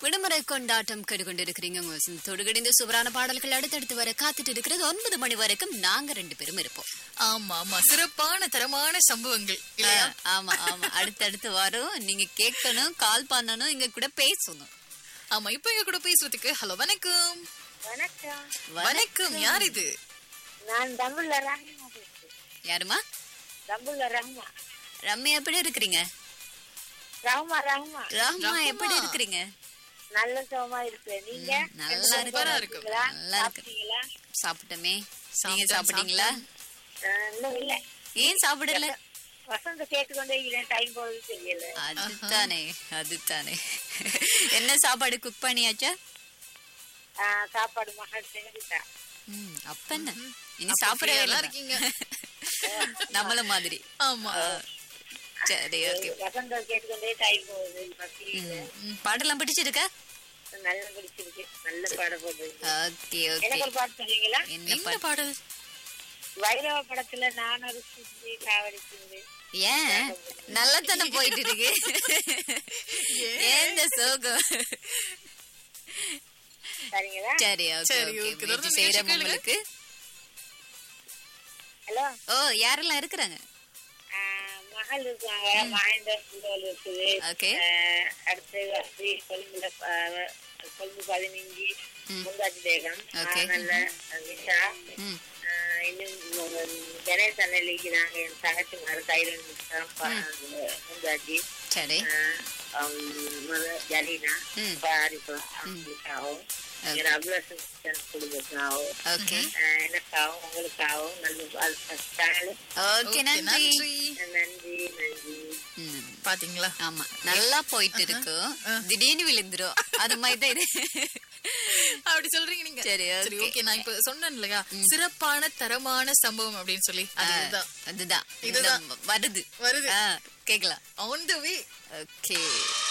விடுமுறை கொண்டாட்டம் கேட்டுக்கொண்டிருக்கிறீங்க உங்க வசந்தத்தோடு கிடைந்த சுவரான பாடல்கள் அடுத்தடுத்து வர காத்துட்டு இருக்கிறது ஒன்பது மணி வரைக்கும் நாங்க ரெண்டு பேரும் இருப்போம் ஆமா ஆமா சிறப்பான தரமான சம்பவங்கள் இல்லையா ஆமா ஆமா அடுத்தடுத்து வரும் நீங்க கேட்கணும் கால் பண்ணணும் இங்க கூட பேசணும் ஆமா இப்ப எங்க கூட பேசுறதுக்கு ஹலோ வணக்கம் வணக்கம் வணக்கம் யார் இது நான் தம்புள்ள ரஹ்மா பேசுறேன் யாருமா தம்புள்ள ரஹ்மா ரம்யா எப்படி இருக்கிறீங்க ரஹ்மா ரஹ்மா ராமா எப்படி இருக்கிறீங்க நல்ல சுகமா இருக்கிறேன் நீங்க நல்லா சூப்பரா இருக்கு இருக்கு. நல்லா இருக்கு சாப்பிட்டீங்களா சாப்பிட்டோமே நீங்க சாப்பிட்டேன், சாப்பிட்டீங்களா அஹ், இன்னும் இல்ல ஏன் சாப்பிடல வசந்த கேட்டுக்கொண்டே இருக்கிறேன் டைம் போகுது தெரியல அதுதானே அதுதானே என்ன சாப்பாடு குக் பண்ணியாச்சா அஹ், சாப்பாடு மகள் செஞ்சுட்டா ம், அப்ப என்ன இனி அப்ப சாப்பிடவே free-ஆ இல்ல இருக்கீங்க நம்மள மாதிரி ஆமா சரி ஓகே வசந்த கேட்டுக்கொண்டே டைம் போகுது பசி இல்ல. பாட்டெல்லாம் பிடிச்சிருக்கா நல்லா பிடிச்சிருக்கு நல்ல பாட போகுது ஓகே ஓகே எனக்கு ஒரு பாட்டு சொன்னீங்களா என்ன என்ன பாட்டு வைரவ பாடல் படத்துல நான் ஒரு சுத்தி காவடிச்சிருந்து ஏன் நல்லா தானே போயிட்டு இருக்கு ஏன் இந்த சோகம் சரிங்களா சரி ஓகே சரி, ஓகே okay. முயற்சி தொடர்ந்து செய்யறோம் முயற்சி உங்களுக்கு ஹலோ ஓ யாரெல்லாம் இருக்கிறாங்க ஆஹ் மகள் இருக்காங்க மகேந்தர் சுண்டோல் இருக்குது ஓகே ஆஹ் அடுத்து வந்து கொழும்புல ப- கொழும்பு பதினஞ்சு முந்தாஜி பேகம் Okay. நல்ல விஷா ம் ஆஹ் இன்னும் கணேஷ் அண்ணலிக்கு நாங்க என் தங்கச்சி மாதிரி கையில் முந்தாஜி சரி ஜலீனா ம். பாரிசாவும் என் அபிலாஷன் குடும்பத்தாவும் ஓகே ஆஹ் எனக்காகவும் உங்களுக்காகவும் நல்ல சேனல் ஓகே Okay, நன்றி நன்றி நன்றி நன்றி ம், பாத்தீங்களா ஆமா நல்லா போயிட்டு இருக்கும் திடீர்னு விழுந்துரும் அது மாதிரி தான் இது அப்படி சொல்றீங்க நீங்க சரி, சரி okay. ஓகே நான் இப்ப சொன்னேன் இல்லையா சிறப்பான தரமான சம்பவம் அப்படின்னு சொல்லி அது இதுதான் அதுதான் இதுதான். இந்த வருது வருது ஆ, கேக்கலாம் ஆன் த வே ஓகே